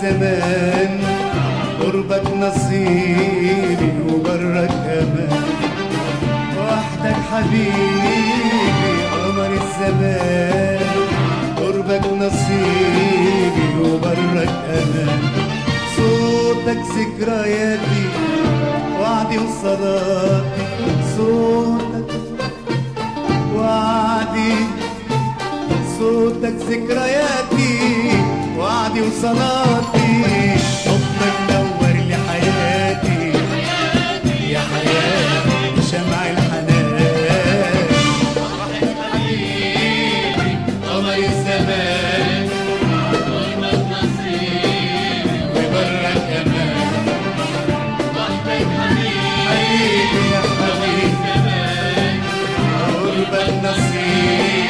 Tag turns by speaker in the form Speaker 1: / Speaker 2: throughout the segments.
Speaker 1: الزمان قربك نصيبي وبرك امان وحدك حبيبي قمر الزمان قربك نصيبي وبرك امان صوتك ذكرياتي وعدي وصلاتي صوتك وعدي صوتك ذكرياتي وعدي وصلاتي حبك نور لي حياتي يا حياتي شمع الحنان حبيبي قمر الزمان وبرك امان حبيبي يا حبيبي قربك نصيب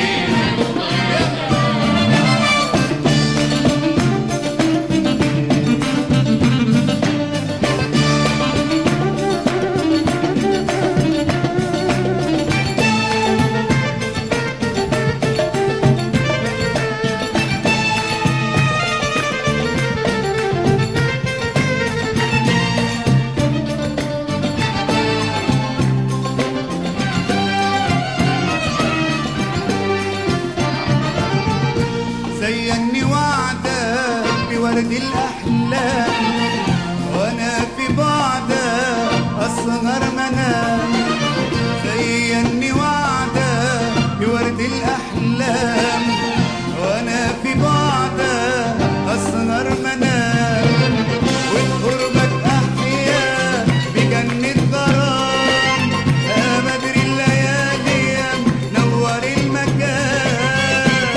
Speaker 1: زيني وعدك بورد الأحلام وأنا في بعدك أصغر منام زيني وعدك بورد الأحلام وأنا في بعدك أصغر منام وبقربك أحيا بجنة غرام أمدر الليالي نور المكان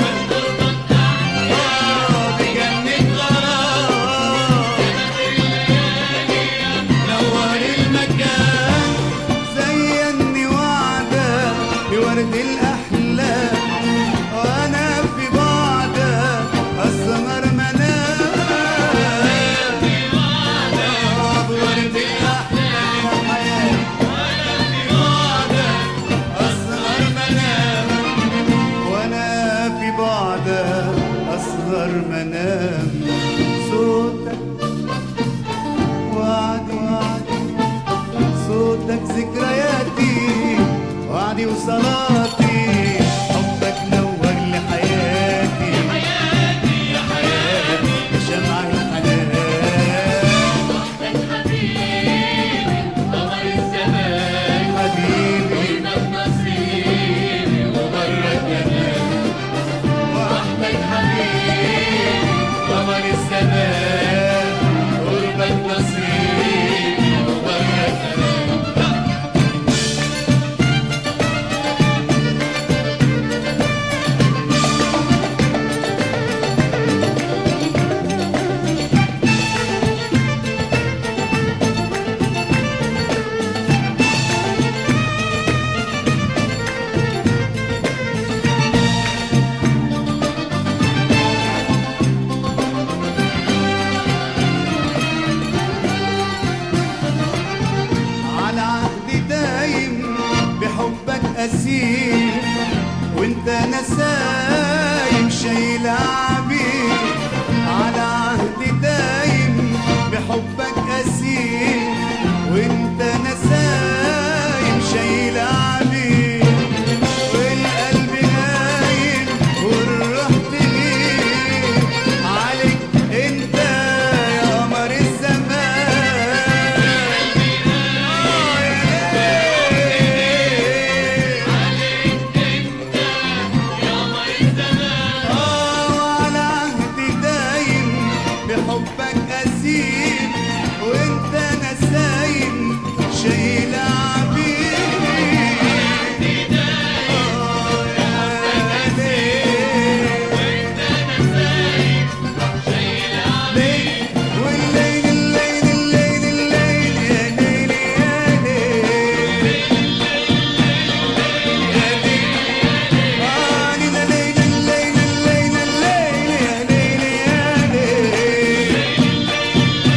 Speaker 1: بجنة غرام نور المكان زيني وعدك بورد الأحلام وأنا في بعدك أسمر منام بورد الأحلام يا حياتي أسمر منام وانا في بعدك اصغر منام صوتك وعدي وعدي صوتك ذكرياتي وعدي وصلاتي حبك نور لي حياتي يا حياتي يا شمع الحنان حبيبي وبرك امان وحدك حبيبي قمر الزمان قربك نصيبي وبرك امان على عهد دايم بحبك أسير وانت نسايم شايل عبير على عهد دايم بحبك أسير وانت نسايم شايل عبير والقلب نايم والروح تغير عليك انت يا قمر الزمان على عهد دايم بحبك أسير وانت نسايم شايل عبير آه يا ليل والليل الليل الليل الليل يا ليل يا ليل يا ليل آه ليل الليل الليل الليل الليل يا ليل يا ليل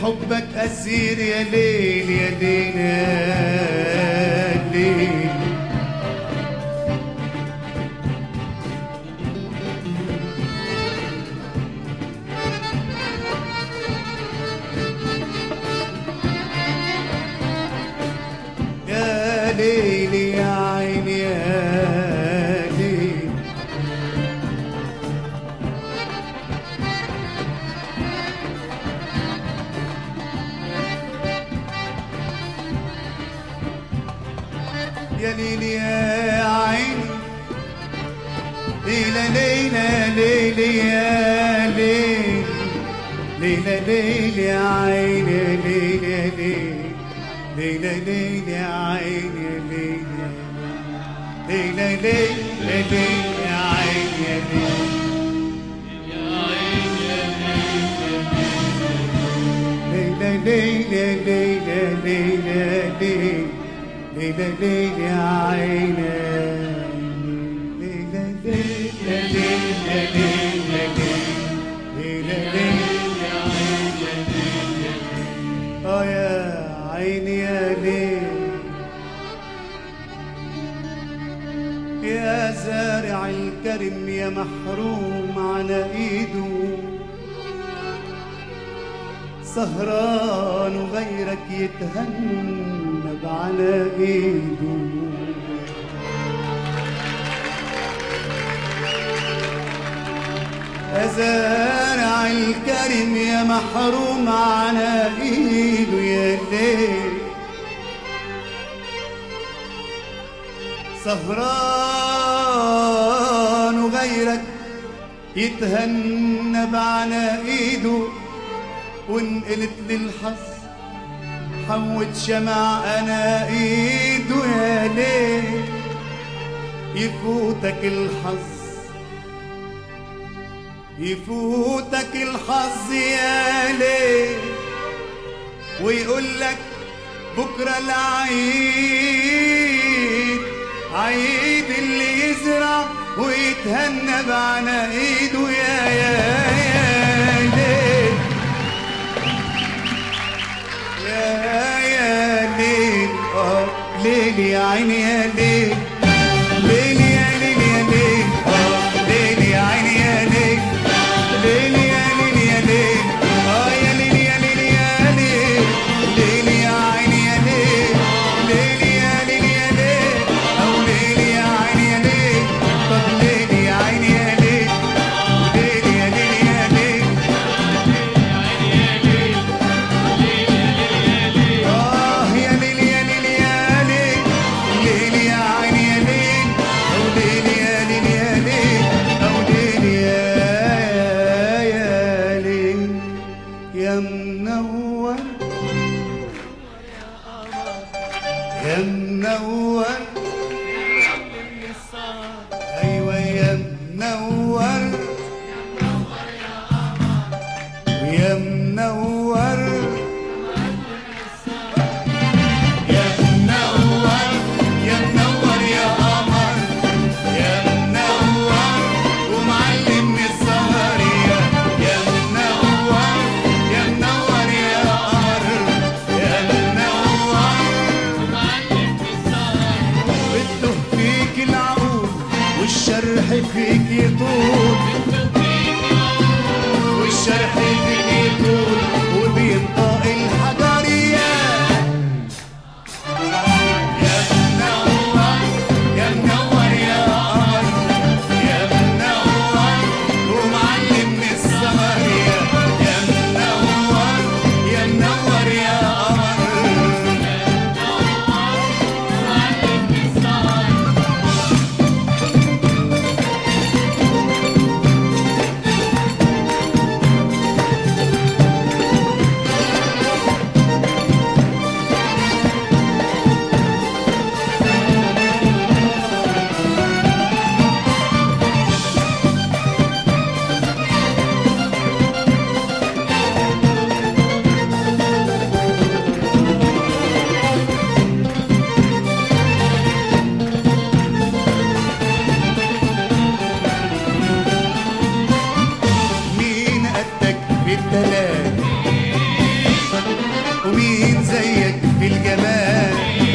Speaker 1: حبك أسير يا ليل يا ليل يا ليل يا ليل يا عيني يا ليل يا ليل يا عيني ليلة ليلة ليل يا ليل ليلة ليل يا عيني ليل يا ليل ليلة ليل يا عيني ليل ليلة ليل يا ليل يا عيني يا ليل ليلة ليلة ليلة ليلة ليلة ليلة ليلة يا عيني ليلة ليلة ليلة ليلة ليلة ليلة يا عيني اه يا عيني يا ليل يا زارع الكرم يا محروم على ايده سهران وغيرك يتهنب على ايده يا زارع الكرم يا محروم على ايده يا ليل سهران وغيرك يتهنب على ايده وانقلت للحظ حوت شمع انا ايده يا ليل يفوتك الحظ يفوتك الحظ يا ليل ويقول لك بكره العيد عيد اللي يزرع ويتهنب على ايده يا يا يا ليل يا يا ليل اه ليل يا عيني يا ليل ليل يا ليل يا ليل اه ليل يا عيني يا ليل ليل يا ليل يا ليل اه يا ليل يا ليل يا ليل ليل يا عيني يا ليل ليل يا ليل يا ليل او ليل يا عيني يا ليل طب ليل يا عيني يا ليل ليل يا ليل يا ليل آه يا ليل يا ليل يا ليل ليل يا عيني يا ليل أو ليل يا ليل يا ليل أو ليل يا يا ليل يا منور يا منور أيوة يا منور يا منور يا منور يا منور يا قمر يا منور ومعلم السهر يا يا منور يا منور يا قمر يا منور بده فيك العقول والشرح فيك يطول والشرح فيك يطول وبينطق الحجريه يا منور يا منور يا قمر يا منور ومعلم السهر يا يا منور يا منور يا قمر بالجمال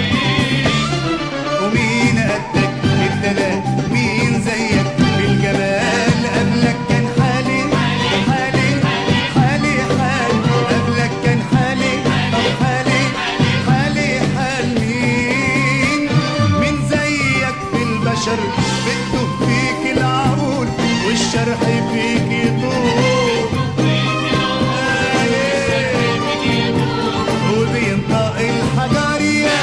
Speaker 1: ومين قدك بالدلال مين زيك بالجمال قبلك كان حالي حالي حالي حال قبلك كان حالي طب حالي حالي حال مين مين زيك في البشر بده فيك العقول والشرح فيك يطول وبينطق الحجر يا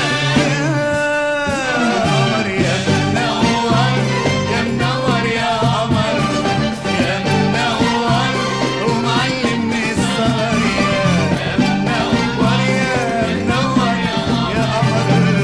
Speaker 1: قمر يا منور يا منور يا قمر يا منور ومعلم السهر يا منور يا منور يا قمر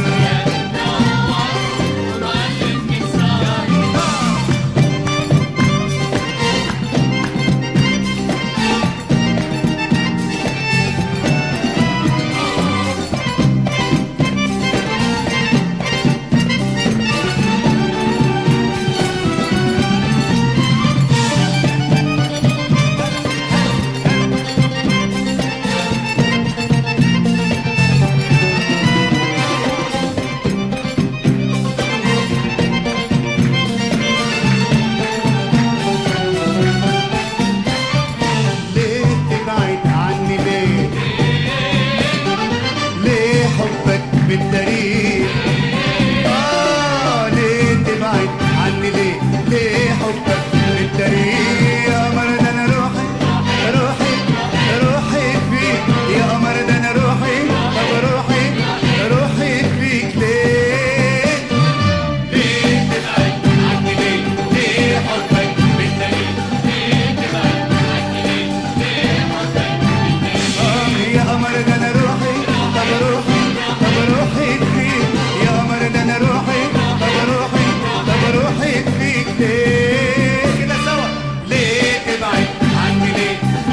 Speaker 1: ليه تبعد عني ليه ليه حبك بالتاريخ آه ليه تبعد عني ليه ليه حبك بالتاريخ يا قمر ده انا روحي روحي روحي فيك يا قمر ده انا روحي طب روحي روحي فيك ليه ليه تبعد عني ليه ليه حبك بالتاريخ آه يا قمر ده انا روحي طب روحي طب روحي فيك يا قمر ده انا روحي طب روحي طب روحي فيك ليه كده سوا ليه تبعد عني ليه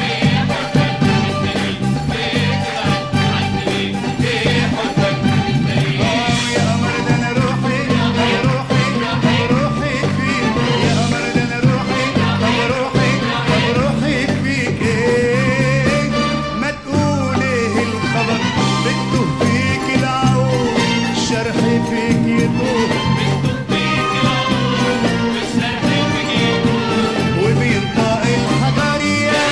Speaker 1: آه يا قمر ده انا روحي طب روحي طب روحي فيك يا قمر ده انا روحي طب روحي طب روحي فيك ايه ما تقول ايه الخبر بده فيك العود الشرح فيك يطول وبينطق الحجر يا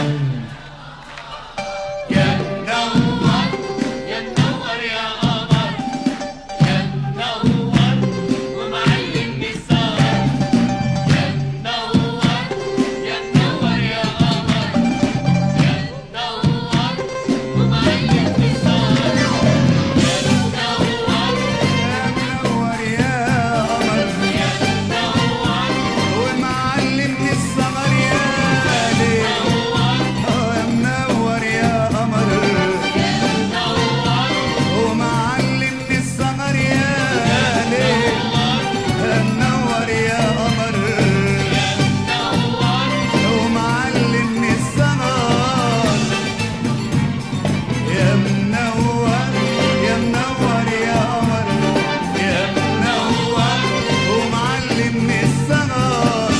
Speaker 1: يا منور
Speaker 2: يا منور يا قمر يا منور ومعلم السهر يا منور يا منور يا قمر يا منور ومعلم السهر يا منور
Speaker 1: يا منور يا قمر
Speaker 2: يا منور
Speaker 1: ومعلم السمر يا ليل آه يا منور يا قمر ومعلم السمر يا ليل يا منور يا قمر ومعلم السمر يا منور يا منور يا قمر يا منور ومعلم السمر